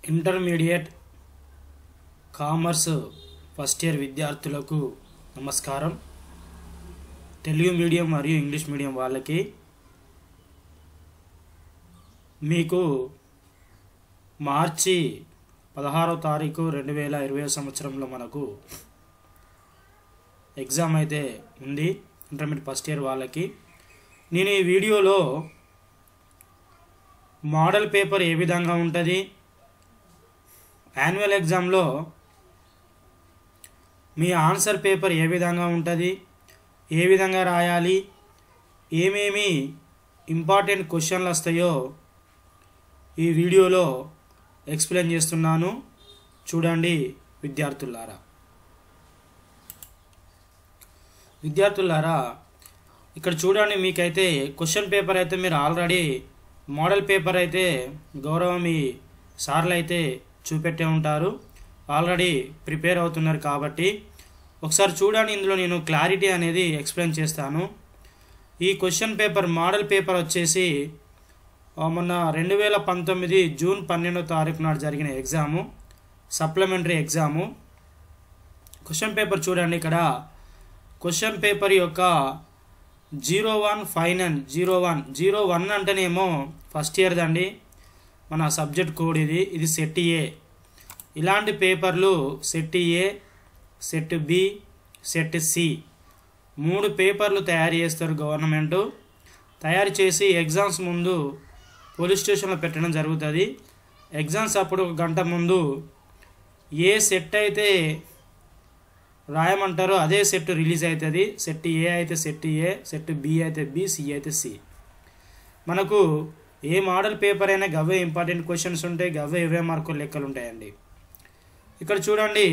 Intermediate commerce first year విద్యార్థులకు నమస్కారం Telugu medium మరియు ఇంగ్లీష్ మీడియం వాళ్ళకి మీకు మార్చి పదహారో తారీఖు రెండు వేల ఇరవై సంవత్సరంలో మనకు ఎగ్జామ్ అయితే ఉంది ఇంటర్మీడియట్ ఫస్ట్ ఇయర్ వాళ్ళకి నేను ఈ వీడియోలో మోడల్ పేపర్ ఏ విధంగా ఉంటుంది యాన్యువల్ ఎగ్జామ్లో మీ ఆన్సర్ పేపర్ ఏ విధంగా ఉంటుంది ఏ విధంగా రాయాలి ఏమేమి ఇంపార్టెంట్ క్వశ్చన్లు వస్తాయో ఈ వీడియోలో ఎక్స్ప్లెయిన్ చేస్తున్నాను చూడండి విద్యార్థులారా విద్యార్థులారా ఇక్కడ చూడండి మీకైతే క్వశ్చన్ పేపర్ అయితే మీరు ఆల్రెడీ మోడల్ పేపర్ అయితే గౌరవ మీ సార్లు అయితే చూపెట్టే ఉంటారు ఆల్రెడీ ప్రిపేర్ అవుతున్నారు కాబట్టి ఒకసారి చూడండి ఇందులో నేను క్లారిటీ అనేది ఎక్స్ప్లెయిన్ చేస్తాను ఈ క్వశ్చన్ పేపర్ మోడల్ పేపర్ వచ్చేసి ఆ, మొన్న రెండు వేల పంతొమ్మిది జూన్ పన్నెండో తారీఖు నాడు జరిగిన exam supplementary exam question paper చూడండి ఇక్కడ క్వశ్చన్ పేపర్ యొక్క zero one final zero one zero one అంటేనేమో ఫస్ట్ ఇయర్ దండి మన సబ్జెక్ట్ కోడ్ ఇది ఇది సెట్ ఏ ఇలాంటి పేపర్లు set A set B set C మూడు పేపర్లు తయారు చేస్తారు గవర్నమెంట్ తయారు చేసి ఎగ్జామ్స్ ముందు పోలీస్ స్టేషన్లో పెట్టడం జరుగుతుంది ఎగ్జామ్స్ అప్పుడు ఒక గంట ముందు ఏ సెట్ అయితే రాయమంటారో అదే సెట్ రిలీజ్ అవుతుంది సెట్ ఏ అయితే సెట్ ఏ సెట్ బి అయితే బి సి అయితే సి మనకు ఏ మోడల్ పేపర్ అయినా గవ్వే ఇంపార్టెంట్ క్వశ్చన్స్ ఉంటాయి గవ్వే ఇవే మార్కులు లెక్కలు ఉంటాయండి ఇక్కడ చూడండి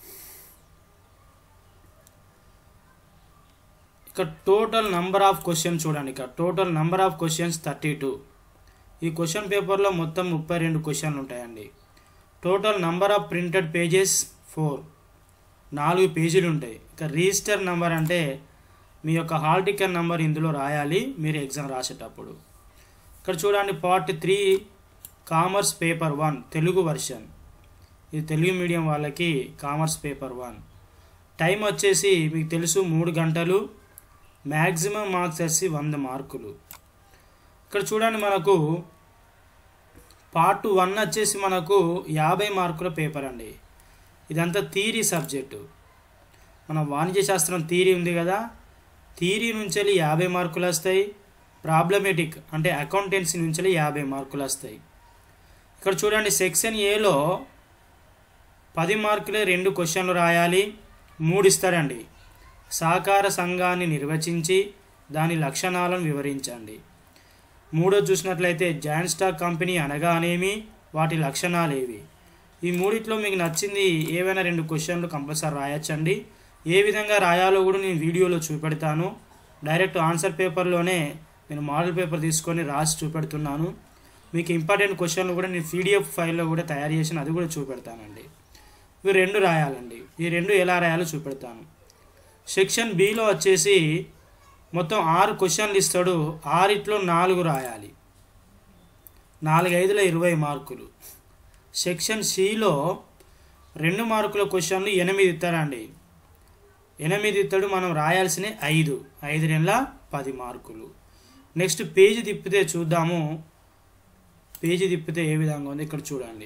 ఇక్కడ టోటల్ నంబర్ ఆఫ్ క్వశ్చన్స్ చూడండి ఇక్కడ total number of questions thirty two ఈ క్వశ్చన్ పేపర్లో మొత్తం ముప్పై రెండు క్వశ్చన్లు ఉంటాయండి total number of printed pages four నాలుగు పేజీలు ఉంటాయి ఇక రిజిస్టర్ నంబర్ అంటే మీ యొక్క హాల్ టికెట్ నంబర్ ఇందులో రాయాలి మీరు ఎగ్జామ్ రాసేటప్పుడు ఇక్కడ చూడండి part three commerce paper one Telugu version ఇది తెలుగు మీడియం వాళ్ళకి కామర్స్ పేపర్ వన్ టైం వచ్చేసి మీకు తెలుసు మూడు గంటలు మ్యాక్సిమం మార్క్స్ వచ్చి వంద మార్కులు ఇక్కడ చూడండి మనకు పార్ట్ వన్ వచ్చేసి మనకు యాభై మార్కుల పేపర్ అండి ఇదంతా థీరీ సబ్జెక్టు మన వాణిజ్య శాస్త్రం థీరీ ఉంది కదా థీరీ నుంచి వెళ్ళి యాభై మార్కులు వస్తాయి ప్రాబ్లమేటిక్ అంటే అకౌంటెన్సీ నుంచి వెళ్ళి యాభై మార్కులు వస్తాయి ఇక్కడ చూడండి సెక్షన్ ఏలో పది మార్కులే రెండు క్వశ్చన్లు రాయాలి మూడు ఇస్తారండి సహకార సంఘాన్ని నిర్వచించి దాని లక్షణాలను వివరించండి మూడో చూసినట్లయితే జాయింట్ స్టాక్ కంపెనీ అనగానేమి వాటి లక్షణాలు ఏవి ఈ మూడిట్లో మీకు నచ్చింది ఏవైనా రెండు క్వశ్చన్లు కంపల్సరీ రాయొచ్చండి ఏ విధంగా రాయాలో కూడా నేను వీడియోలో చూపెడతాను డైరెక్ట్ ఆన్సర్ పేపర్లోనే నేను మోడల్ పేపర్ తీసుకొని రాసి చూపెడుతున్నాను మీకు ఇంపార్టెంట్ క్వశ్చన్లు కూడా నేను పీడిఎఫ్ ఫైల్లో కూడా తయారు చేసిన అది కూడా చూపెడతానండి ఇవి రెండు రాయాలండి ఈ రెండు ఎలా రాయాలో చూపెడతాను సెక్షన్ బిలో వచ్చేసి మొత్తం ఆరు క్వశ్చన్లు ఇస్తాడు ఆరిట్లో నాలుగు రాయాలి నాలుగైదుల ఇరవై మార్కులు సెక్షన్ సిలో రెండు మార్కుల క్వశ్చన్లు ఎనిమిది ఇస్తారండి ఎనిమిది ఇస్తాడు మనం రాయాల్సిన ఐదు ఐదు నెలల పది మార్కులు నెక్స్ట్ పేజీ తిప్పితే చూద్దాము పేజీ తిప్పితే ఏ విధంగా ఉంది ఇక్కడ చూడండి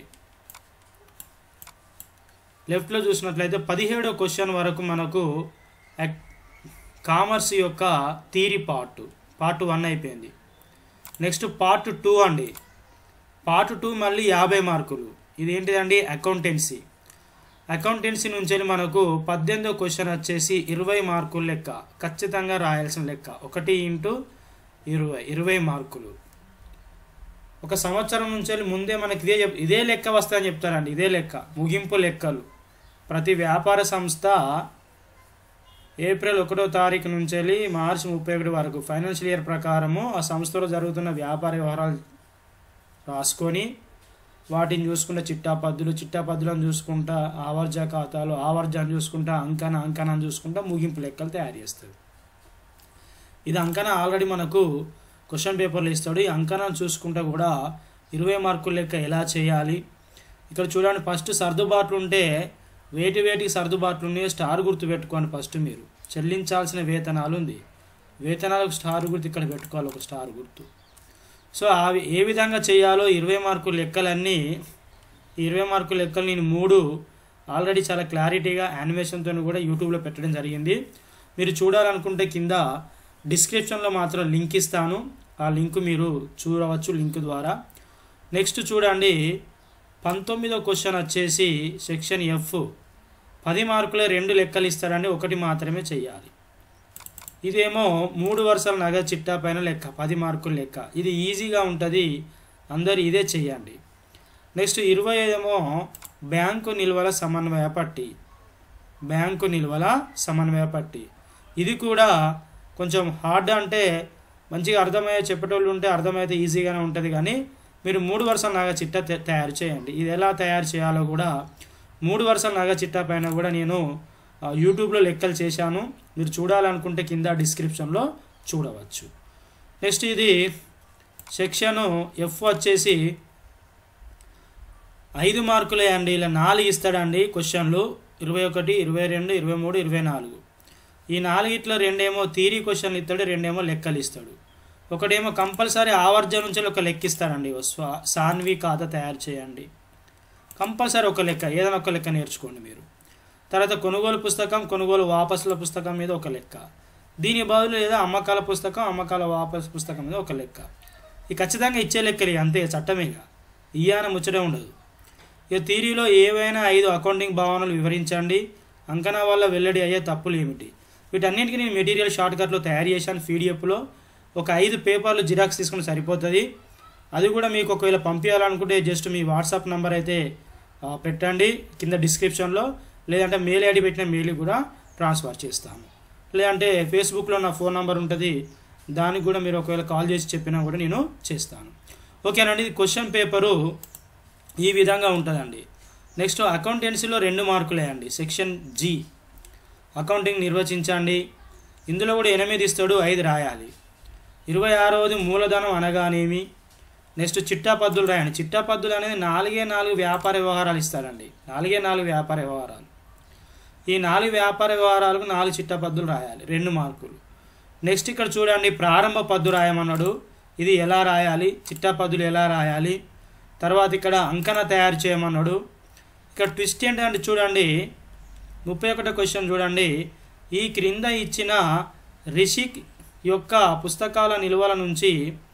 లెఫ్ట్లో చూసినట్లయితే పదిహేడో క్వశ్చన్ వరకు మనకు యాక్- కామర్స్ యొక్క థీరీ పార్ట్ పార్ట్ వన్ అయిపోయింది నెక్స్ట్ పార్ట్ టూ అండి పార్ట్ టూ మళ్ళీ యాభై మార్కులు ఇది ఏంటిదండి అకౌంటెన్సీ అకౌంటెన్సీ నుంచి మనకు పద్దెనిమిదో క్వశ్చన్ వచ్చేసి ఇరవై మార్కుల లెక్క ఖచ్చితంగా రాయాల్సిన లెక్క ఒకటి ఇంటూ ఇరవై ఇరవై మార్కులు ఒక సంవత్సరం నుంచి వెళ్ళి ముందే మనకి ఇదే చెప్ ఇదే లెక్క వస్తాయని చెప్తారండి ఇదే లెక్క ముగింపు లెక్కలు ప్రతి వ్యాపార సంస్థ ఏప్రిల్ ఒకటో తారీఖు నుంచి వెళ్ళి మార్చి ముప్పై ఒకటి వరకు ఫైనాన్షియల్ ఇయర్ ప్రకారము ఆ సంస్థలో జరుగుతున్న వ్యాపార వ్యవహారాలు రాసుకొని వాటిని చూసుకుంటా చిట్టా పద్దులు చిట్టా పద్దులను చూసుకుంటా ఆవర్జ ఖాతాలు ఆవర్జాన్ని చూసుకుంటా అంకన అంకనాన్ని చూసుకుంటా ముగింపు లెక్కలు తయారు చేస్తుంది ఇది అంకన ఆల్రెడీ మనకు క్వశ్చన్ పేపర్లు ఇస్తాడు ఈ అంకనాన్ని చూసుకుంటా కూడా ఇరవై మార్కుల లెక్క ఎలా చేయాలి ఇక్కడ చూడండి ఫస్ట్ సర్దుబాట్లు ఉంటే వేటి వేటికి సర్దుబాట్లు ఉన్నాయో స్టార్ గుర్తు పెట్టుకోండి ఫస్ట్ మీరు చెల్లించాల్సిన వేతనాలు ఉంది వేతనాలకు స్టార్ గుర్తు ఇక్కడ పెట్టుకోవాలి ఒక స్టార్ గుర్తు సో అవి ఏ విధంగా చేయాలో ఇరవై మార్కుల లెక్కలన్నీ ఈ ఇరవై మార్కుల లెక్కలు నేను మూడు ఆల్రెడీ చాలా క్లారిటీగా యానిమేషన్తో కూడా యూట్యూబ్లో పెట్టడం జరిగింది మీరు చూడాలనుకుంటే కింద డిస్క్రిప్షన్లో మాత్రం లింక్ ఇస్తాను ఆ లింక్ మీరు చూడవచ్చు లింక్ ద్వారా నెక్స్ట్ చూడండి పంతొమ్మిదో క్వశ్చన్ వచ్చేసి సెక్షన్ ఎఫ్ పది మార్కులే రెండు లెక్కలు ఇస్తారండి ఒకటి మాత్రమే చేయాలి ఇదేమో మూడు వరుసల నగ చిట్టా పైన లెక్క పది మార్కుల లెక్క ఇది ఈజీగా ఉంటుంది అందరు ఇదే చేయండి నెక్స్ట్ ఇరవై ఏమో బ్యాంకు నిల్వల సమన్వయ పట్టి బ్యాంకు నిల్వల సమన్వయ పట్టి ఇది కూడా కొంచెం హార్డ్ అంటే మంచిగా అర్థమయ్యే చెప్పేటోళ్ళు ఉంటే అర్థమైతే ఈజీగానే ఉంటుంది కానీ మీరు మూడు వరుసల నగ చిట్టా తే- తయారు చేయండి ఇది ఎలా తయారు చేయాలో కూడా మూడు వరుసల నగ చిట్టా పైన కూడా నేను ఆ, యూట్యూబ్లో లెక్కలు చేశాను మీరు చూడాలనుకుంటే కింద డిస్క్రిప్షన్లో చూడవచ్చు నెక్స్ట్ ఇది సెక్షను ఎఫ్ వచ్చేసి ఐదు మార్కులే అండి ఇలా నాలుగు ఇస్తాడండి క్వశ్చన్లు ఇరవై ఒకటి ఇరవై రెండు ఇరవై మూడు ఇరవై నాలుగు ఈ నాలుగిట్లో రెండేమో థీరీ క్వశ్చన్లు ఇస్తాడు రెండేమో లెక్కలు ఇస్తాడు ఒకటేమో కంపల్సరీ ఆవర్జన నుంచి ఒక లెక్క ఇస్తాడండి ఓ స్వా సాన్వి ఖాతా తయారు చేయండి కంపల్సరీ ఒక లెక్క ఏదైనా ఒక లెక్క నేర్చుకోండి మీరు తర్వాత కొనుగోలు పుస్తకం కొనుగోలు వాపసుల పుస్తకం మీద ఒక లెక్క దీని బదులు లేదా అమ్మకాల పుస్తకం అమ్మకాల వాపసు పుస్తకం మీద ఒక లెక్క ఇది ఖచ్చితంగా ఇచ్చే లెక్కలు ఇక అంతే చట్టమేగా ఇయ్యాన ముచ్చటే ఉండదు ఇక థీరీలో ఏవైనా ఐదు అకౌంటింగ్ భావనలు వివరించండి అంకణా వల్ల వెల్లడి అయ్యే తప్పులు ఏమిటి వీటన్నిటికీ నేను మెటీరియల్ షార్ట్కట్లో తయారు చేశాను పీడిఎఫ్లో ఒక ఐదు పేపర్లు జిరాక్స్ తీసుకుని సరిపోతుంది అది కూడా మీకు ఒకవేళ పంపించాలనుకుంటే జస్ట్ మీ వాట్సాప్ నెంబర్ అయితే ఆ, పెట్టండి కింద డిస్క్రిప్షన్లో లేదంటే మెయిల్ ఐడి పెట్టిన మెయిల్ కూడా ట్రాన్స్ఫర్ చేస్తాము లేదంటే ఫేస్బుక్లో నా ఫోన్ నెంబర్ ఉంటుంది దానికి కూడా మీరు ఒకవేళ కాల్ చేసి చెప్పినా కూడా నేను చేస్తాను ఓకేనండి ఇది క్వశ్చన్ పేపరు ఈ విధంగా ఉంటుందండి నెక్స్ట్ అకౌంటెన్సీలో రెండు మార్కులే అండి సెక్షన్ జీ అకౌంటింగ్ నిర్వచించండి ఇందులో కూడా ఎనిమిది ఇస్తాడు ఐదు రాయాలి ఇరవై ఆరవది మూలధనం అనగానేమి నెక్స్ట్ చిట్టా పద్దులు రాయండి చిట్టా పద్దులు అనేది నాలుగే నాలుగు వ్యాపార వ్యవహారాలు ఇస్తాడండి నాలుగే నాలుగు వ్యాపార వ్యవహారాలు ఈ నాలుగు వ్యాపార వ్యవహారాలకు నాలుగు చిట్టా పద్దులు రాయాలి రెండు మార్కులు నెక్స్ట్ ఇక్కడ చూడండి ప్రారంభ పద్దు రాయమన్నాడు ఇది ఎలా రాయాలి చిట్టా పద్దులు ఎలా రాయాలి తర్వాత ఇక్కడ అంకన తయారు చేయమన్నాడు ఇక్కడ ట్విస్ట్ ఏంటంటే చూడండి ముప్పై ఒకటో క్వశ్చన్ చూడండి ఈ క్రింద ఇచ్చిన రిషిక్ యొక్క పుస్తకాల నిల్వల నుంచి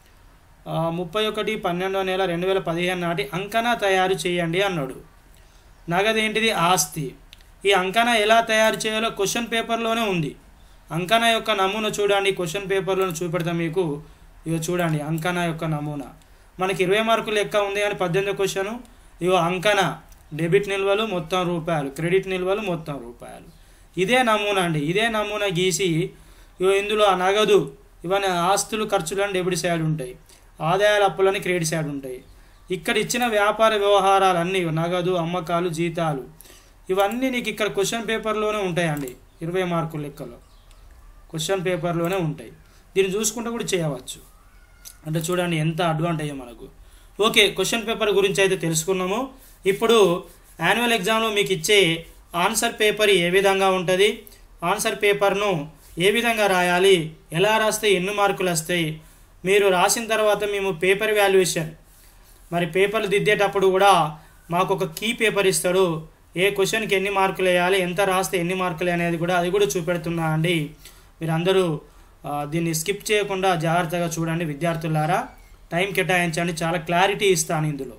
ఆ, ముప్పై ఒకటి పన్నెండో నెల రెండు వేల పదిహేను నాటి అంకన తయారు చేయండి అన్నాడు నగదు ఏంటిది ఆస్తి ఈ అంకన ఎలా తయారు చేయాలో క్వశ్చన్ పేపర్లోనే ఉంది అంకన యొక్క నమూనా చూడండి క్వశ్చన్ పేపర్లో చూపెడతాం మీకు ఇగో చూడండి అంకన యొక్క నమూనా మనకి ఇరవై మార్కులు లెక్క ఉంది అని పద్దెనిమిది క్వశ్చన్ ఇగో అంకన డెబిట్ నిల్వలు మొత్తం రూపాయలు క్రెడిట్ నిల్వలు మొత్తం రూపాయలు ఇదే నమూనా అండి ఇదే నమూనా గీసి ఇగో ఇందులో ఆ నగదు ఇవన్నీ ఆస్తులు ఖర్చులని డెబిట్ సైడ్ ఉంటాయి ఆదాయాల అప్పులని క్రెడిట్ సైడ్ ఉంటాయి ఇక్కడ ఇచ్చిన వ్యాపార వ్యవహారాలన్నీ నగదు అమ్మకాలు జీతాలు ఇవన్నీ నీకు ఇక్కడ క్వశ్చన్ పేపర్లోనే ఉంటాయండి ఇరవై మార్కుల లెక్కలో క్వశ్చన్ పేపర్లోనే ఉంటాయి దీన్ని చూసుకుంటూ కూడా చేయవచ్చు అంటే చూడండి ఎంత అడ్వాంటేజ్ మనకు ఓకే క్వశ్చన్ పేపర్ గురించి అయితే తెలుసుకున్నాము ఇప్పుడు యాన్యువల్ ఎగ్జామ్లో మీకు ఇచ్చే ఆన్సర్ పేపర్ ఏ విధంగా ఉంటుంది ఆన్సర్ పేపర్ను ఏ విధంగా రాయాలి ఎలా రాస్తే ఎన్ని మార్కులు వస్తాయి మీరు రాసిన తర్వాత మేము పేపర్ వాల్యుయేషన్ మరి పేపర్లు దిద్దేటప్పుడు కూడా మాకు ఒక కీ పేపర్ ఇస్తాడు ఏ క్వశ్చన్కి ఎన్ని మార్కులు వేయాలి ఎంత రాస్తే ఎన్ని మార్కులు అనేది కూడా అది కూడా చూపెడుతున్నా అండి మీరు అందరూ ఆ, దీన్ని స్కిప్ చేయకుండా జాగ్రత్తగా చూడండి విద్యార్థులారా టైం కేటాయించండి చాలా క్లారిటీ ఇస్తాను ఇందులో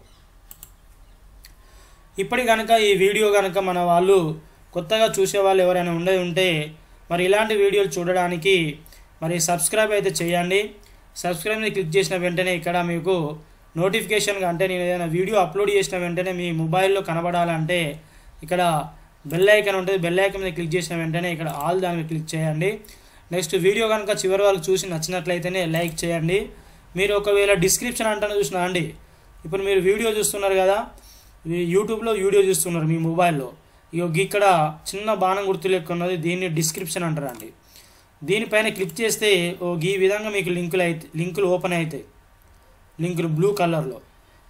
ఇప్పటి కనుక ఈ వీడియో కనుక మన వాళ్ళు కొత్తగా చూసే వాళ్ళు ఎవరైనా ఉండే ఉంటే మరి ఇలాంటి వీడియోలు చూడడానికి మరి సబ్స్క్రైబ్ అయితే చేయండి సబ్స్క్రైబ్ మీద క్లిక్ చేసిన వెంటనే ఇక్కడ మీకు నోటిఫికేషన్గా అంటే నేను ఏదైనా వీడియో అప్లోడ్ చేసిన వెంటనే మీ మొబైల్లో కనబడాలంటే ఇక్కడ బెల్ ఐకాన్ ఉంటుంది బెల్ ఐకాన్ మీద క్లిక్ చేసిన వెంటనే ఇక్కడ ఆల్ దాని మీద క్లిక్ చేయండి నెక్స్ట్ వీడియో కనుక చివరి వరకు చూసి నచ్చినట్లయితేనే లైక్ చేయండి మీరు ఒకవేళ డిస్క్రిప్షన్ అంటాను చూసినా అండి ఇప్పుడు మీరు వీడియో చూస్తున్నారు కదా ఈ యూట్యూబ్లో వీడియో చూస్తున్నారు మీ మొబైల్లో ఇగో ఇక్కడ చిన్న బాణం గుర్తు లెక్క ఉన్నది దీన్ని డిస్క్రిప్షన్ అంటారండి దీనిపైన క్లిక్ చేస్తే ఓ ఈ విధంగా మీకు లింకులు అయితే లింకులు ఓపెన్ అవుతాయి లింకులు బ్లూ కలర్లో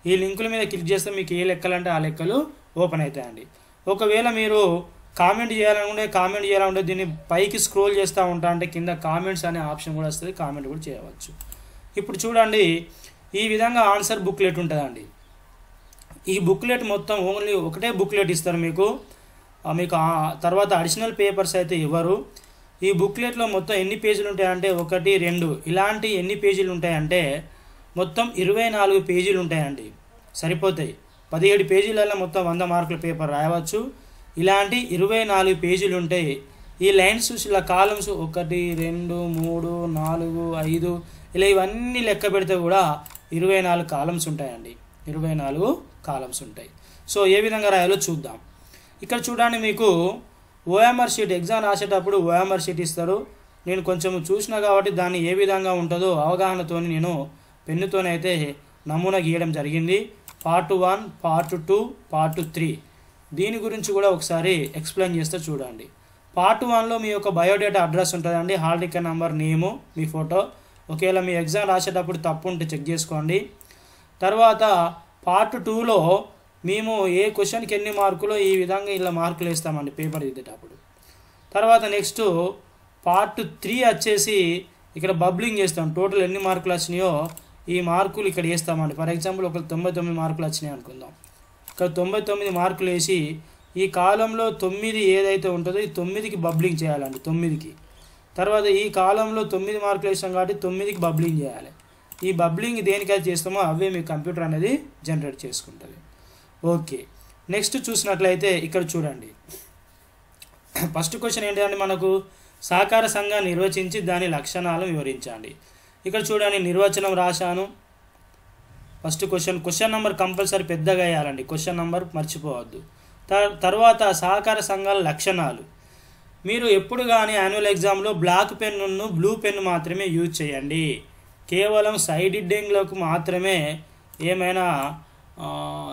ఈ లింకుల మీద క్లిక్ చేస్తే మీకు ఏ లెక్కలు అంటే ఆ లెక్కలు ఓపెన్ అవుతాయండి ఒకవేళ మీరు కామెంట్ చేయాలనుకుంటే కామెంట్ చేయాలనుకుంటే దీన్ని పైకి స్క్రోల్ చేస్తూ ఉంటా అంటే కింద కామెంట్స్ అనే ఆప్షన్ కూడా వస్తుంది కామెంట్ కూడా చేయవచ్చు ఇప్పుడు చూడండి ఈ విధంగా ఆన్సర్ బుక్లెట్ ఉంటుందండి ఈ బుక్లెట్ మొత్తం ఓన్లీ ఒకటే బుక్లెట్ ఇస్తారు మీకు ఆ మీకు ఆ తర్వాత అడిషనల్ పేపర్స్ అయితే ఇవ్వరు ఈ బుక్లెట్లో మొత్తం ఎన్ని పేజీలు ఉంటాయంటే ఒకటి రెండు ఇలాంటి ఎన్ని పేజీలు ఉంటాయంటే మొత్తం ఇరవై నాలుగు పేజీలు ఉంటాయండి సరిపోతాయి పదిహేడు పేజీలలో మొత్తం వంద మార్కుల పేపర్ రాయవచ్చు ఇలాంటి ఇరవై నాలుగు పేజీలు ఉంటాయి ఈ లైన్స్ ఇలా కాలమ్స్ ఒకటి రెండు మూడు నాలుగు ఐదు ఇలా ఇవన్నీ లెక్క పెడితే కూడా ఇరవై నాలుగు కాలమ్స్ ఉంటాయండి ఇరవై నాలుగు కాలమ్స్ ఉంటాయి సో ఏ విధంగా రాయాలో చూద్దాం ఇక్కడ చూడండి మీకు ఓఎంఆర్ షీట్ ఎగ్జామ్ రాసేటప్పుడు ఓఎంఆర్ షీట్ ఇస్తారు నేను కొంచెం చూసిన కాబట్టి దాన్ని ఏ విధంగా ఉంటుందో అవగాహనతో నేను పెన్నుతోనైతే నమూనా గీయడం జరిగింది part one part two part three దీని గురించి కూడా ఒకసారి ఎక్స్ప్లెయిన్ చేస్తే చూడండి పార్ట్ వన్లో మీ యొక్క బయోడేటా అడ్రస్ ఉంటుందండి హాల్ టికెట్ నెంబర్ నేము మీ ఫోటో ఒకవేళ మీ ఎగ్జామ్ రాసేటప్పుడు తప్పు ఉంటే చెక్ చేసుకోండి తర్వాత పార్ట్ టూలో మేము ఏ క్వశ్చన్కి ఎన్ని మార్కులో ఈ విధంగా ఇలా మార్కులు వేస్తామండి పేపర్ దిద్దేటప్పుడు తర్వాత నెక్స్ట్ పార్ట్ త్రీ వచ్చేసి ఇక్కడ బబ్లింగ్ చేస్తాం టోటల్ ఎన్ని మార్కులు వచ్చినాయో ఈ మార్కులు ఇక్కడ వేస్తామండి ఫర్ ఎగ్జాంపుల్ ఒక తొంభై తొమ్మిది మార్కులు వచ్చినాయి అనుకుందాం ఇక్కడ తొంభై తొమ్మిది మార్కులు వేసి ఈ కాలంలో తొమ్మిది ఏదైతే ఉంటుందో ఈ తొమ్మిదికి బబ్లింగ్ చేయాలండి తొమ్మిదికి తర్వాత ఈ కాలంలో తొమ్మిది మార్కులు వేసాం కాబట్టి తొమ్మిదికి బబ్లింగ్ చేయాలి ఈ బబ్లింగ్ దేనికైతే చేస్తామో అవే మీ కంప్యూటర్ అనేది జనరేట్ చేసుకుంటుంది ఓకే నెక్స్ట్ చూసినట్లయితే ఇక్కడ చూడండి ఫస్ట్ క్వశ్చన్ ఏంటంటే మనకు సహకార సంఘాన్ని నిర్వచించి దాని లక్షణాలు వివరించండి ఇక్కడ చూడండి నిర్వచనం రాశాను first question question number compulsory పెద్దగా వేయాలండి క్వశ్చన్ నెంబర్ మర్చిపోవద్దు త- తర్వాత సహకార సంఘాల లక్షణాలు మీరు ఎప్పుడు కానీ యాన్యువల్ ఎగ్జామ్లో బ్లాక్ పెన్నును బ్లూ పెన్ మాత్రమే యూజ్ చేయండి కేవలం సైడ్ హెడ్డింగ్లకు మాత్రమే ఏమైనా ఆ,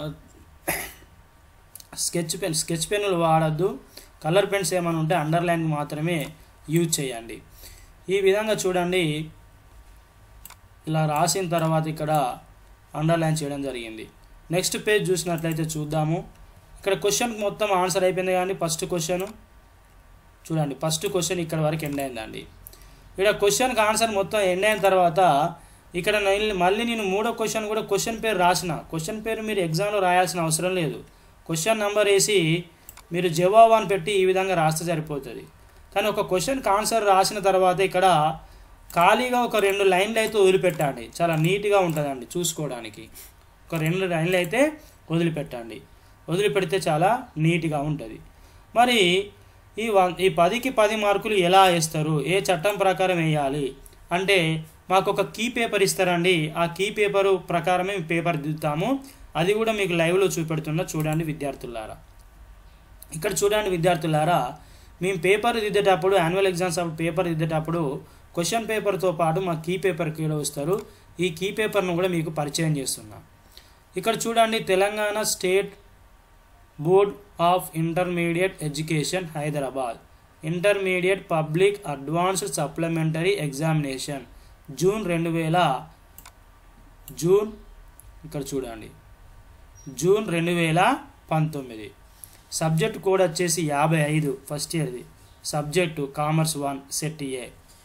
స్కెచ్ పెన్ స్కెచ్ పెన్నులు వాడద్దు కలర్ పెన్స్ ఏమైనా ఉంటే అండర్లైన్ మాత్రమే యూజ్ చేయండి ఈ విధంగా చూడండి ఇలా రాసిన తర్వాత ఇక్కడ అండర్లైన్ చేయడం జరిగింది నెక్స్ట్ పేజ్ చూసినట్లయితే చూద్దాము ఇక్కడ క్వశ్చన్ మొత్తం ఆన్సర్ అయిపోయింది కానీ ఫస్ట్ క్వశ్చన్ చూడండి ఫస్ట్ క్వశ్చన్ ఇక్కడ వరకు ఎండ్ అయిందండి ఇక్కడ క్వశ్చన్కి ఆన్సర్ మొత్తం ఎండ్ అయిన తర్వాత ఇక్కడ నేను మళ్ళీ నేను మూడో క్వశ్చన్ కూడా క్వశ్చన్ పేరు రాసిన క్వశ్చన్ పేరు మీరు ఎగ్జామ్లో రాయాల్సిన అవసరం లేదు క్వశ్చన్ నెంబర్ వేసి మీరు జవాబు అని పెట్టి ఈ విధంగా రాస్తే సరిపోతుంది కానీ ఒక క్వశ్చన్కి ఆన్సర్ రాసిన తర్వాత ఇక్కడ ఖాళీగా ఒక రెండు లైన్లు అయితే వదిలిపెట్టండి చాలా నీట్గా ఉంటుందండి చూసుకోవడానికి ఒక రెండు లైన్లు అయితే వదిలిపెట్టండి వదిలిపెడితే చాలా నీట్గా ఉంటుంది మరి ఈ వ- ఈ పదికి పది మార్కులు ఎలా వేస్తారు ఏ చట్టం ప్రకారం వేయాలి అంటే మాకు ఒక కీ పేపర్ ఇస్తారండి ఆ కీ పేపరు ప్రకారమే మేము పేపర్ దిద్దుతాము అది కూడా మీకు లైవ్లో చూపెడుతున్నా చూడండి విద్యార్థులారా ఇక్కడ చూడండి విద్యార్థులారా మేము పేపర్ దిద్దేటప్పుడు యాన్యువల్ ఎగ్జామ్స్ అప్పుడు పేపర్ దిద్దేటప్పుడు క్వశ్చన్ పేపర్తో పాటు మా కీ పేపర్ కీలో వస్తారు ఈ కీ పేపర్ను కూడా మీకు పరిచయం చేస్తున్నాం ఇక్కడ చూడండి Telangana state board of intermediate education Hyderabad intermediate public advanced supplementary examination June రెండు వేల జూన్ ఇక్కడ చూడండి జూన్ రెండు వేల పంతొమ్మిది సబ్జెక్ట్ కోడ్ వచ్చేసి యాభై ఐదు ఫస్ట్ ఇయర్ది subject commerce one set A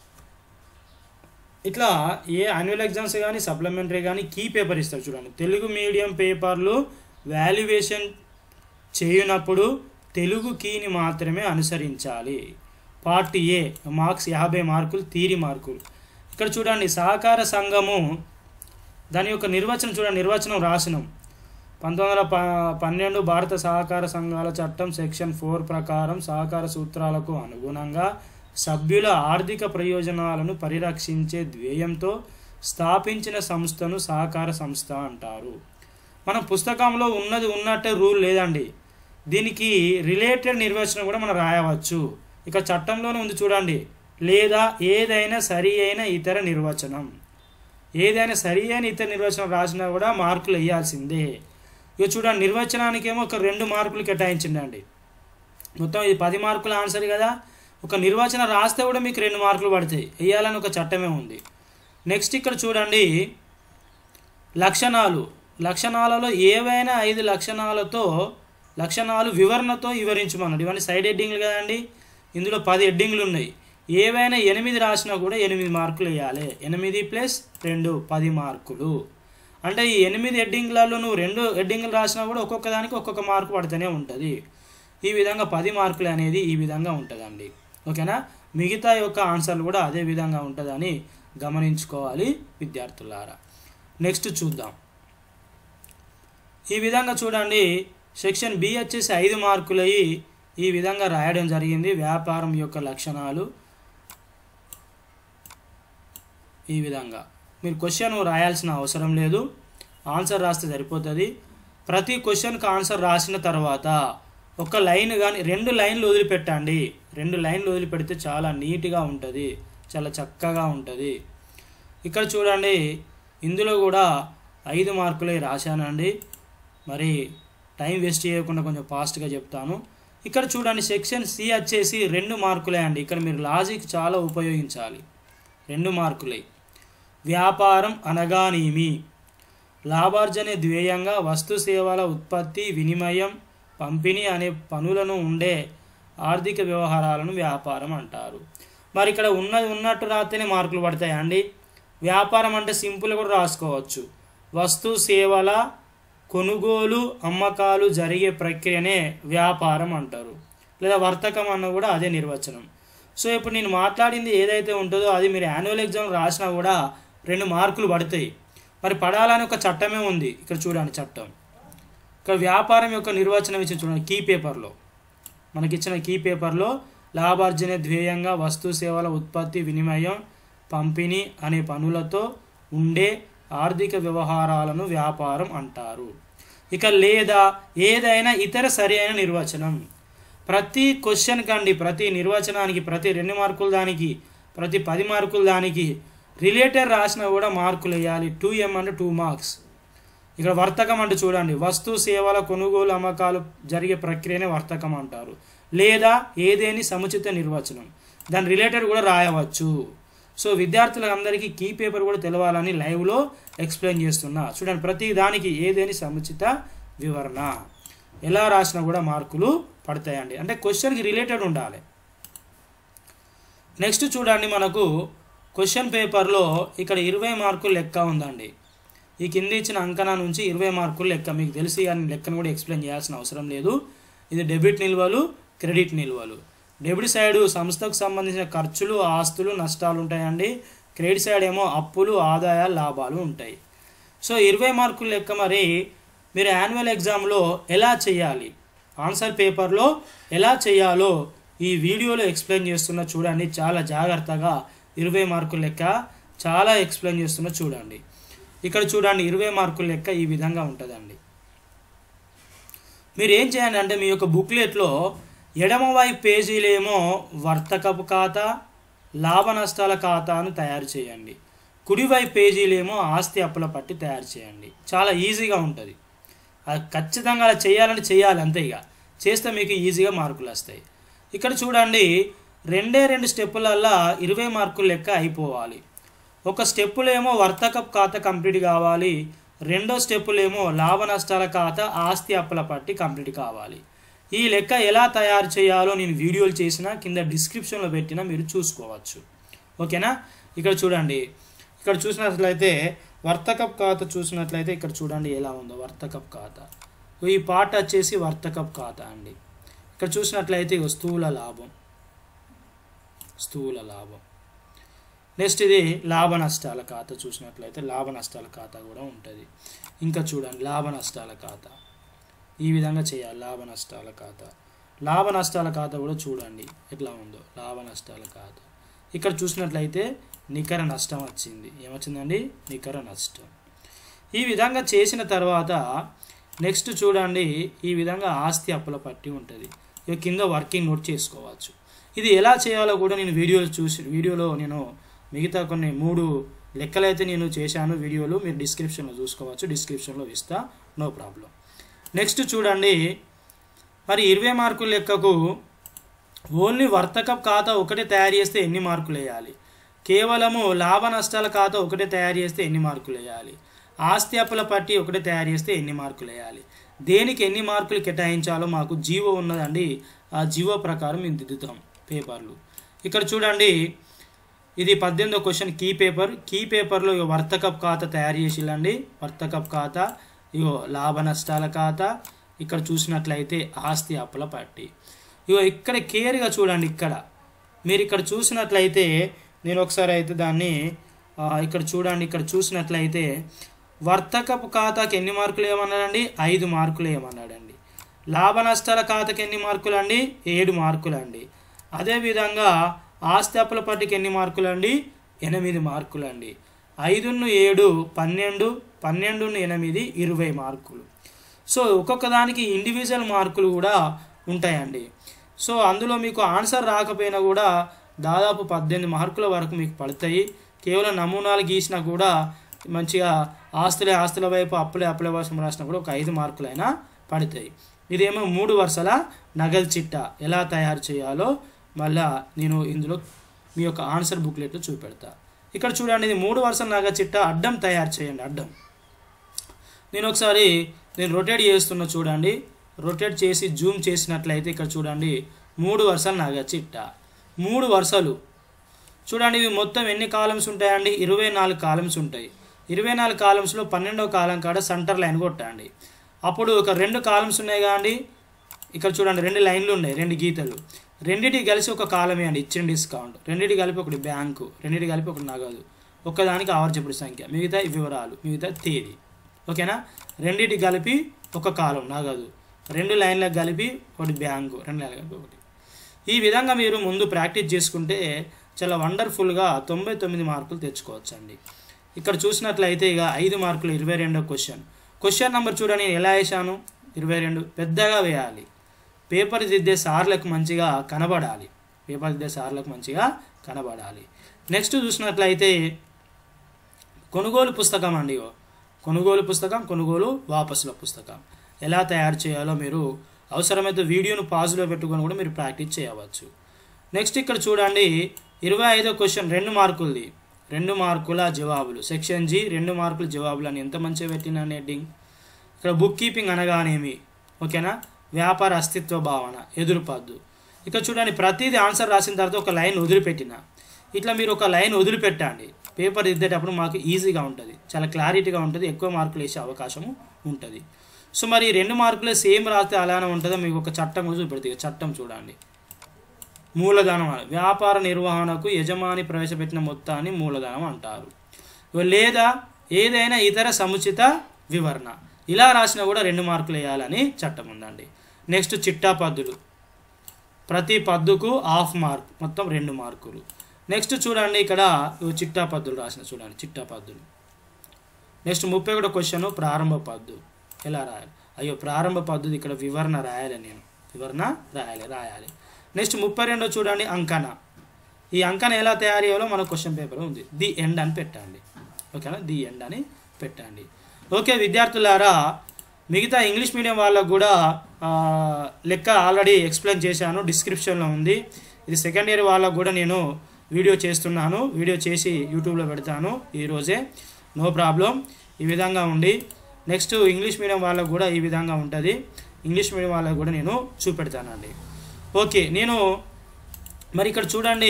ఇట్లా ఏ యాన్యువల్ ఎగ్జామ్స్ కానీ సప్లిమెంటరీ కానీ కీ పేపర్ ఇస్తారు చూడండి తెలుగు మీడియం పేపర్లు వాల్యుయేషన్ చేయనప్పుడు తెలుగు కీని మాత్రమే అనుసరించాలి పార్ట్ ఏ మార్క్స్ యాభై మార్కులు తీరి మార్కులు ఇక్కడ చూడండి సహకార సంఘము దాని యొక్క నిర్వచనం చూడండి నిర్వచనం రాసినాం పంతొమ్మిది వందల ప పన్నెండు భారత సహకార సంఘాల చట్టం సెక్షన్ ఫోర్ ప్రకారం సహకార సూత్రాలకు అనుగుణంగా సభ్యుల ఆర్థిక ప్రయోజనాలను పరిరక్షించే ధ్యేయంతో స్థాపించిన సంస్థను సహకార సంస్థ అంటారు మనం పుస్తకంలో ఉన్నది ఉన్నట్టే రూల్ లేదండి దీనికి రిలేటెడ్ నిర్వచనం కూడా మనం రాయవచ్చు ఇక చట్టంలోనే ఉంది చూడండి లేదా ఏదైనా సరి అయిన ఇతర నిర్వచనం ఏదైనా సరి అయిన ఇతర నిర్వచనం రాసినా కూడా మార్కులు వేయాల్సిందే ఇక చూడండి నిర్వచనానికేమో ఒక రెండు మార్కులు కేటాయించిండండి మొత్తం ఇది పది మార్కుల ఆన్సర్ కదా ఒక నిర్వచనం రాస్తే కూడా మీకు రెండు మార్కులు పడతాయి వేయాలని ఒక చట్టమే ఉంది నెక్స్ట్ ఇక్కడ చూడండి లక్షణాలు లక్షణాలలో ఏవైనా ఐదు లక్షణాలతో లక్షణాలు వివరణతో వివరించమన్నాడు ఇవన్నీ సైడ్ హెడ్డింగ్లు కదండి ఇందులో పది హెడ్డింగ్లు ఉన్నాయి ఏవైనా ఎనిమిది రాసినా కూడా ఎనిమిది మార్కులు వేయాలి ఎనిమిది ప్లస్ రెండు పది మార్కులు అంటే ఈ ఎనిమిది హెడ్డింగ్లలో నువ్వు రెండు హెడ్డింగ్లు రాసినా కూడా ఒక్కొక్క దానికి ఒక్కొక్క మార్కు పడుతూనే ఉంటుంది ఈ విధంగా పది మార్కులు అనేది ఈ విధంగా ఉంటుందండి ఓకేనా మిగతా యొక్క ఆన్సర్లు కూడా అదే విధంగా ఉంటుందని గమనించుకోవాలి విద్యార్థులారా నెక్స్ట్ చూద్దాం ఈ విధంగా చూడండి సెక్షన్ బి వచ్చేసి ఐదు మార్కులయి ఈ విధంగా రాయడం జరిగింది వ్యాపారం యొక్క లక్షణాలు ఈ విధంగా మీరు క్వశ్చన్ రాయాల్సిన అవసరం లేదు ఆన్సర్ రాస్తే సరిపోతుంది ప్రతి క్వశ్చన్కి ఆన్సర్ రాసిన తర్వాత ఒక లైన్ కానీ రెండు లైన్లు వదిలిపెట్టండి రెండు లైన్లు వదిలిపెడితే చాలా నీట్గా ఉంటుంది చాలా చక్కగా ఉంటుంది ఇక్కడ చూడండి ఇందులో కూడా ఐదు మార్కులే రాశానండి మరి టైం వేస్ట్ చేయకుండా కొంచెం ఫాస్ట్గా చెప్తాను ఇక్కడ చూడండి సెక్షన్ సి వచ్చేసి రెండు మార్కులే అండి ఇక్కడ మీరు లాజిక్ చాలా ఉపయోగించాలి రెండు మార్కులే వ్యాపారం అనగానేమి లాభార్జన ధ్యేయంగా వస్తు సేవల ఉత్పత్తి వినిమయం పంపిణీ అనే పనులను ఉండే ఆర్థిక వ్యవహారాలను వ్యాపారం అంటారు మరి ఇక్కడ ఉన్నది ఉన్నట్టు రాస్తేనే మార్కులు పడతాయా అండి వ్యాపారం అంటే సింపుల్ కూడా రాసుకోవచ్చు వస్తు సేవల కొనుగోలు అమ్మకాలు జరిగే ప్రక్రియనే వ్యాపారం అంటారు లేదా వర్తకం అన్న కూడా అదే నిర్వచనం సో ఇప్పుడు నేను మాట్లాడింది ఏదైతే ఉంటుందో అది మీరు యాన్యువల్ ఎగ్జామ్ రాసినా కూడా రెండు మార్కులు పడతాయి మరి పడాలని ఒక చట్టమే ఉంది ఇక్కడ చూడండి చట్టం ఇక్కడ వ్యాపారం యొక్క నిర్వచనం ఇచ్చి చూడండి కీ పేపర్లో మనకిచ్చిన కీ పేపర్లో లాభార్జన ధ్యేయంగా వస్తు సేవల ఉత్పత్తి వినిమయం పంపిణీ అనే పనులతో ఉండే ఆర్థిక వ్యవహారాలను వ్యాపారం అంటారు ఇక లేదా ఏదైనా ఇతర సరి అయిన నిర్వచనం ప్రతి క్వశ్చన్ కండి ప్రతి నిర్వచనానికి ప్రతి రెండు మార్కులు దానికి ప్రతి పది మార్కులు దానికి రిలేటెడ్ రాసినా కూడా మార్కులు వేయాలి టూ ఎం అంటే టూ మార్క్స్ ఇక్కడ వర్తకం అంటే చూడండి వస్తు సేవల కొనుగోలు అమ్మకాలు జరిగే ప్రక్రియనే వర్తకం అంటారు లేదా ఏదేని సముచిత నిర్వచనం దాని రిలేటెడ్ కూడా రాయవచ్చు సో విద్యార్థులందరికీ కీ పేపర్ కూడా తెలవాలని లైవ్లో ఎక్స్ప్లెయిన్ చేస్తున్నా చూడండి ప్రతి దానికి ఏదేని సముచిత వివరణ ఎలా రాసినా కూడా మార్కులు పడతాయండి అంటే క్వశ్చన్కి రిలేటెడ్ ఉండాలి నెక్స్ట్ చూడండి మనకు క్వశ్చన్ పేపర్లో ఇక్కడ ఇరవై మార్కులు లెక్క ఉందండి ఈ కింద ఇచ్చిన అంకణా నుంచి ఇరవై మార్కులు లెక్క మీకు తెలిసి కానీ లెక్కను కూడా ఎక్స్ప్లెయిన్ చేయాల్సిన అవసరం లేదు ఇది డెబిట్ నిల్వలు క్రెడిట్ నిల్వలు డెబిట్ సైడ్ సంస్థకు సంబంధించిన ఖర్చులు ఆస్తులు నష్టాలు ఉంటాయండి క్రెడిట్ సైడ్ ఏమో అప్పులు ఆదాయాలు లాభాలు ఉంటాయి సో ఇరవై మార్కులు లెక్క మరి మీరు యాన్యువల్ ఎగ్జామ్లో ఎలా చేయాలి ఆన్సర్ పేపర్లో ఎలా చేయాలో ఈ వీడియోలో ఎక్స్ప్లెయిన్ చేస్తున్న చూడండి చాలా జాగ్రత్తగా ఇరవై మార్కుల లెక్క చాలా ఎక్స్ప్లెయిన్ చేస్తున్న చూడండి ఇక్కడ చూడండి ఇరవై మార్కుల లెక్క ఈ విధంగా ఉంటుందండి మీరు ఏం చేయండి అంటే మీ యొక్క బుక్లెట్లో ఎడమవైపు పేజీలేమో వర్తకపు ఖాతా లాభ నష్టాల ఖాతాను తయారు చేయండి కుడివైపు పేజీలేమో ఆస్తి అప్పుల పట్టి తయారు చేయండి చాలా ఈజీగా ఉంటుంది అది ఖచ్చితంగా అలా చేయాలంటే చేయాలి అంతే ఇక చేస్తే మీకు ఈజీగా మార్కులు వస్తాయి ఇక్కడ చూడండి రెండే రెండు స్టెప్పులల్లా ఇరవై మార్కులు లెక్క అయిపోవాలి ఒక స్టెప్పులేమో వర్తకపు ఖాతా కంప్లీట్ కావాలి రెండో స్టెప్పులేమో లాభ నష్టాల ఖాతా ఆస్తి అప్పుల పట్టి కంప్లీట్ కావాలి ఈ లెక్క ఎలా తయారు చేయాలో నేను వీడియోలు చేసిన కింద డిస్క్రిప్షన్లో పెట్టినా మీరు చూసుకోవచ్చు ఓకేనా ఇక్కడ చూడండి ఇక్కడ చూసినట్లయితే వర్తకప్ ఖాతా చూసినట్లయితే ఇక్కడ చూడండి ఎలా ఉందో వర్తకప్ ఖాతా ఈ పార్ట్ వచ్చేసి వర్తకప్ ఖాతా అండి ఇక్కడ చూసినట్లయితే ఇగో స్థూల లాభం స్థూల లాభం నెక్స్ట్ ఇది లాభ నష్టాల ఖాతా చూసినట్లయితే లాభ నష్టాల ఖాతా కూడా ఉంటుంది ఇంకా చూడండి లాభ నష్టాల ఖాతా ఈ విధంగా చేయాలి లాభ నష్టాల ఖాతా లాభ నష్టాల ఖాతా కూడా చూడండి ఎట్లా ఉందో లాభ నష్టాల ఖాతా ఇక్కడ చూసినట్లయితే నికర నష్టం వచ్చింది ఏమొచ్చిందండి నికర నష్టం ఈ విధంగా చేసిన తర్వాత నెక్స్ట్ చూడండి ఈ విధంగా ఆస్తి అప్పుల పట్టి ఉంటుంది ఇక కింద వర్కింగ్ నోట్ చేసుకోవచ్చు ఇది ఎలా చేయాలో కూడా నేను వీడియోలు చూసి వీడియోలో నేను మిగతా కొన్ని మూడు లెక్కలైతే నేను చేశాను వీడియోలు మీరు డిస్క్రిప్షన్లో చూసుకోవచ్చు డిస్క్రిప్షన్లో ఇస్తా నో ప్రాబ్లం నెక్స్ట్ చూడండి మరి ఇరవై మార్కుల లెక్కకు ఓన్లీ వర్తకప్ ఖాతా ఒకటే తయారు చేస్తే ఎన్ని మార్కులు వేయాలి కేవలము లాభ నష్టాల ఖాతా ఒకటే తయారు చేస్తే ఎన్ని మార్కులు వేయాలి ఆస్తి అప్పుల పట్టి ఒకటే తయారు చేస్తే ఎన్ని మార్కులు వేయాలి దేనికి ఎన్ని మార్కులు కేటాయించాలో మాకు జీవో ఉన్నదండి ఆ జీవో ప్రకారం మేము దిద్దుతాం పేపర్లు ఇక్కడ చూడండి ఇది పద్దెనిమిదో క్వశ్చన్ కీ పేపర్ కీ పేపర్లో ఇగో వర్తకప్ ఖాతా తయారు చేసిల్లండి వర్తకప్ ఖాతా ఇగో లాభ నష్టాల ఖాతా ఇక్కడ చూసినట్లయితే ఆస్తి అప్పుల పట్టి ఇగో ఇక్కడ కేర్గా చూడండి ఇక్కడ మీరు ఇక్కడ చూసినట్లయితే నేను ఒకసారి అయితే దాన్ని ఆ, ఇక్కడ చూడండి ఇక్కడ చూసినట్లయితే వర్తకపు ఖాతాకి ఎన్ని మార్కులు ఏమన్నాడండి ఐదు మార్కులు ఏమన్నాడండి లాభ నష్టాల ఖాతాకి ఎన్ని మార్కులు అండి ఏడు మార్కులు అండి అదేవిధంగా ఆస్తి అప్పుల పట్టికి ఎన్ని మార్కులు అండి ఎనిమిది మార్కులు అండి ఐదును ఏడు పన్నెండు పన్నెండును ఎనిమిది ఇరవై మార్కులు సో ఒక్కొక్క దానికి ఇండివిజువల్ మార్కులు కూడా ఉంటాయండి సో అందులో మీకు ఆన్సర్ రాకపోయినా కూడా దాదాపు పద్దెనిమిది మార్కుల వరకు మీకు పడతాయి కేవలం నమూనాలు గీసినా కూడా మంచిగా ఆస్తులే ఆస్తుల వైపు అప్పులే అప్పుల వర్షం రాసినా కూడా ఒక ఐదు మార్కులైనా పడతాయి ఇదేమో మూడు వరుసల నగదు చిట్ట ఎలా తయారు చేయాలో మళ్ళా నేను ఇందులో మీ యొక్క ఆన్సర్ బుక్లెట్లో చూపెడతా ఇక్కడ చూడండి ఇది మూడు వరుసల నగదు చిట్ట అడ్డం తయారు చేయండి అడ్డం నేను ఒకసారి నేను రొటేట్ చేస్తున్నా చూడండి రొటేట్ చేసి జూమ్ చేసినట్లయితే ఇక్కడ చూడండి మూడు వరుసలు నగ చిట్ట మూడు వరుసలు చూడండి ఇవి మొత్తం ఎన్ని కాలమ్స్ ఉంటాయండి ఇరవై నాలుగు కాలమ్స్ ఉంటాయి ఇరవై నాలుగు కాలమ్స్లో పన్నెండవ కాలం కాడ సెంటర్ లైన్ కొట్టండి అప్పుడు ఒక రెండు కాలమ్స్ ఉన్నాయి కదండి ఇక్కడ చూడండి రెండు లైన్లు ఉన్నాయి రెండు గీతలు రెండిటి కలిసి ఒక కాలమే అండి ఇచ్చిన డిస్కౌంట్ రెండిటి కలిపి ఒకటి బ్యాంకు రెండిటి కలిపి ఒకటి నగదు ఒక్కదానికి ఆవర్జపుడి సంఖ్య మిగతా వివరాలు మిగతా తేదీ ఓకేనా రెండిటి కలిపి ఒక కాలం నగదు రెండు లైన్లకు కలిపి ఒకటి బ్యాంకు రెండు లైన్లకు కలిపి ఒకటి ఈ విధంగా మీరు ముందు ప్రాక్టీస్ చేసుకుంటే చాలా వండర్ఫుల్గా తొంభై తొమ్మిది మార్కులు తెచ్చుకోవచ్చండి ఇక్కడ చూసినట్లయితే ఇక ఐదు మార్కులు ఇరవై రెండో క్వశ్చన్ క్వశ్చన్ నెంబర్ చూడండి నేను ఎలా వేసాను ఇరవై రెండు పెద్దగా వేయాలి పేపర్ దిద్దే సార్లకు మంచిగా కనబడాలి పేపర్ దిద్దే సార్లకు మంచిగా కనబడాలి నెక్స్ట్ చూసినట్లయితే కొనుగోలు పుస్తకం అండి ఇగో. కొనుగోలు పుస్తకం కొనుగోలు వాపసుల పుస్తకం ఎలా తయారు చేయాలో మీరు అవసరమైతే వీడియోను పాజ్లో పెట్టుకొని కూడా మీరు ప్రాక్టీస్ చేయవచ్చు నెక్స్ట్ ఇక్కడ చూడండి ఇరవై ఐదో క్వశ్చన్ రెండు మార్కులది రెండు మార్కుల జవాబులు సెక్షన్ జి రెండు మార్కుల జవాబులు అని ఎంత మంచిగా పెట్టిన హెడ్డింగ్ ఇక్కడ బుక్ కీపింగ్ అనగానేమి ఓకేనా వ్యాపార అస్తిత్వ భావన ఎదురుపద్దు ఇక్కడ చూడండి ప్రతిదీ ఆన్సర్ రాసిన తర్వాత ఒక లైన్ వదిలిపెట్టిన ఇట్లా మీరు ఒక లైన్ వదిలిపెట్టండి పేపర్ దిద్దేటప్పుడు మాకు ఈజీగా ఉంటుంది చాలా క్లారిటీగా ఉంటుంది ఎక్కువ మార్కులు వేసే అవకాశము ఉంటుంది సో మరి ఈ రెండు మార్కులే సేమ్ రాస్తే అలానే ఉంటుందో మీకు ఒక చట్టం కూడా చూపెడుతుంది ఇక చట్టం చూడండి మూలధనం అని. వ్యాపార నిర్వహణకు యజమాని ప్రవేశపెట్టిన మొత్తాన్ని మూలధనం అంటారు లేదా ఏదైనా ఇతర సముచిత వివరణ ఇలా రాసినా కూడా రెండు మార్కులు వేయాలని చట్టం ఉందండి నెక్స్ట్ చిట్టా పద్దులు ప్రతి పద్దుకు హాఫ్ మార్క్ మొత్తం రెండు మార్కులు నెక్స్ట్ చూడండి ఇక్కడ ఇవి చిట్టా పద్దులు రాసిన చూడండి చిట్టా పద్దులు నెక్స్ట్ ముప్పై ఒకటో క్వశ్చన్ ప్రారంభ పద్దు ఎలా రాయాలి అయ్యో ప్రారంభ పద్ధతి ఇక్కడ వివరణ రాయాలి నేను వివరణ రాయాలి రాయాలి నెక్స్ట్ ముప్పై రెండో చూడండి అంకన ఈ అంకన ఎలా తయారు చేయాలో మన క్వశ్చన్ పేపర్ ఉంది ది ఎండ్ అని పెట్టండి ఓకేనా ది ఎండ్ అని పెట్టండి ఓకే విద్యార్థులారా మిగతా ఇంగ్లీష్ మీడియం వాళ్ళకు కూడా ఆ, లెక్క ఆల్రెడీ ఎక్స్ప్లెయిన్ చేశాను డిస్క్రిప్షన్లో ఉంది ఇది సెకండ్ ఇయర్ వాళ్ళకు కూడా నేను వీడియో చేస్తున్నాను వీడియో చేసి యూట్యూబ్లో పెడతాను ఈరోజే నో ప్రాబ్లం ఈ విధంగా ఉండి నెక్స్ట్ ఇంగ్లీష్ మీడియం వాళ్ళకు కూడా ఈ విధంగా ఉంటుంది ఇంగ్లీష్ మీడియం వాళ్ళకు కూడా నేను చూపెడతానండి ఓకే నేను మరి ఇక్కడ చూడండి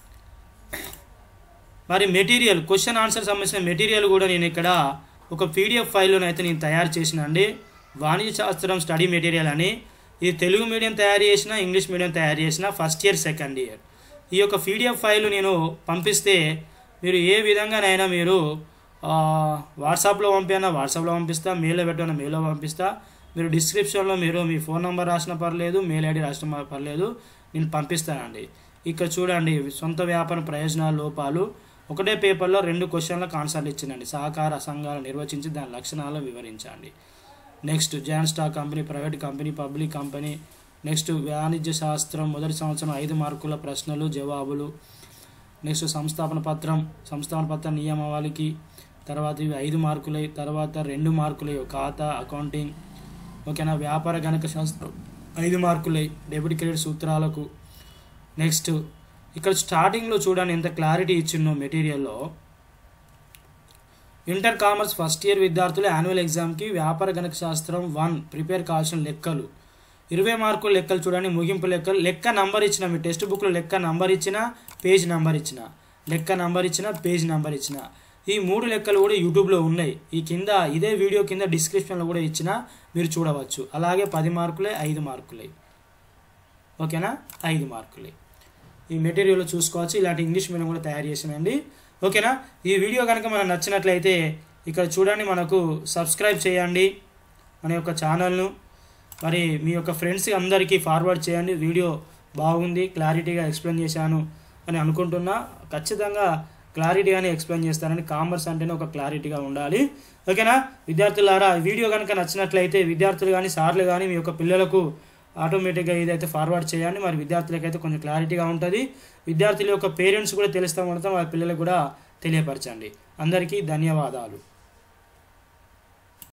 మరి మెటీరియల్ క్వశ్చన్ ఆన్సర్ సంబంధించిన మెటీరియల్ కూడా నేను ఇక్కడ ఒక పీడిఎఫ్ ఫైల్లోనైతే అయితే నేను తయారు చేసిన అండి వాణిజ్య శాస్త్రం స్టడీ మెటీరియల్ అని ఇది తెలుగు మీడియం తయారు చేసిన ఇంగ్లీష్ మీడియం తయారు చేసిన ఫస్ట్ ఇయర్ సెకండ్ ఇయర్ ఈ యొక్క పీడిఎఫ్ ఫైల్ నేను పంపిస్తే మీరు ఏ విధంగానైనా మీరు ఆ, వాట్సాప్లో పంపినా వాట్సాప్లో పంపిస్తా మెయిల్లో పెట్టినా మెయిల్లో పంపిస్తా మీరు డిస్క్రిప్షన్లో మీరు మీ ఫోన్ నెంబర్ రాసిన పర్లేదు మెయిల్ ఐడి రాసిన పర్లేదు నేను పంపిస్తానండి ఇక్కడ చూడండి సొంత వ్యాపార ప్రయోజనాల లోపాలు ఒకటే పేపర్లో రెండు క్వశ్చన్లకు ఆన్సర్లు ఇచ్చిందండి సహకార సంఘాలు నిర్వచించి దాని లక్షణాలను వివరించండి next joint stock company private company public company next వాణిజ్య శాస్త్రం మొదటి సంవత్సరం ఐదు మార్కుల ప్రశ్నలు జవాబులు నెక్స్ట్ సంస్థాపన పత్రం సంస్థాపన పత్రం నియమావళికి తర్వాత ఇవి ఐదు మార్కులై తర్వాత రెండు మార్కులై ఖాతా అకౌంటింగ్ ఓకేనా వ్యాపార గణక శాస్త్రం ఐదు మార్కులై డెబిట్ క్రెడిట్ సూత్రాలకు నెక్స్ట్ ఇక్కడ స్టార్టింగ్లో చూడండి ఎంత క్లారిటీ ఇచ్చిందో మెటీరియల్లో ఇంటర్ కామర్స్ ఫస్ట్ ఇయర్ విద్యార్థులు యాన్యువల్ ఎగ్జామ్కి వ్యాపార గణక శాస్త్రం వన్ ప్రిపేర్ కావాల్సిన లెక్కలు ఇరవై మార్కులు లెక్కలు చూడండి ముగింపు లెక్కలు లెక్క నంబర్ ఇచ్చిన మీ టెక్స్ట్ బుక్లో లెక్క నంబర్ ఇచ్చిన పేజ్ నంబర్ ఇచ్చిన లెక్క నంబర్ ఇచ్చిన పేజ్ నంబర్ ఇచ్చిన ఈ మూడు లెక్కలు కూడా యూట్యూబ్లో ఉన్నాయి ఈ కింద ఇదే వీడియో కింద డిస్క్రిప్షన్లో కూడా ఇచ్చిన మీరు చూడవచ్చు అలాగే పది మార్కులే ఐదు మార్కులే ఓకేనా ఐదు మార్కులే ఈ మెటీరియల్ చూసుకోవచ్చు ఇలాంటి ఇంగ్లీష్ మీడియం కూడా తయారు చేసినండి ఓకేనా ఈ వీడియో కనుక మనకు నచ్చినట్లయితే ఇక్కడ చూడండి మనకు సబ్స్క్రైబ్ చేయండి మన యొక్క ఛానల్ను మరి మీ యొక్క ఫ్రెండ్స్ అందరికీ ఫార్వర్డ్ చేయండి వీడియో బాగుంది క్లారిటీగా ఎక్స్ప్లెయిన్ చేశాను అని అనుకుంటున్నా ఖచ్చితంగా క్లారిటీగానే ఎక్స్ప్లెయిన్ చేస్తానని కామర్స్ అంటేనే ఒక క్లారిటీగా ఉండాలి ఓకేనా విద్యార్థులారా ఈ వీడియో కనుక నచ్చినట్లయితే విద్యార్థులు కానీ సార్లు కానీ మీ యొక్క పిల్లలకు ఆటోమేటిక్గా ఇదైతే ఫార్వర్డ్ చేయండి మరి విద్యార్థులకైతే కొంచెం క్లారిటీగా ఉంటుంది విద్యార్థుల యొక్క పేరెంట్స్ కూడా తెలుస్తూ ఉండటం వాళ్ళ పిల్లలకు కూడా తెలియపరచండి అందరికీ ధన్యవాదాలు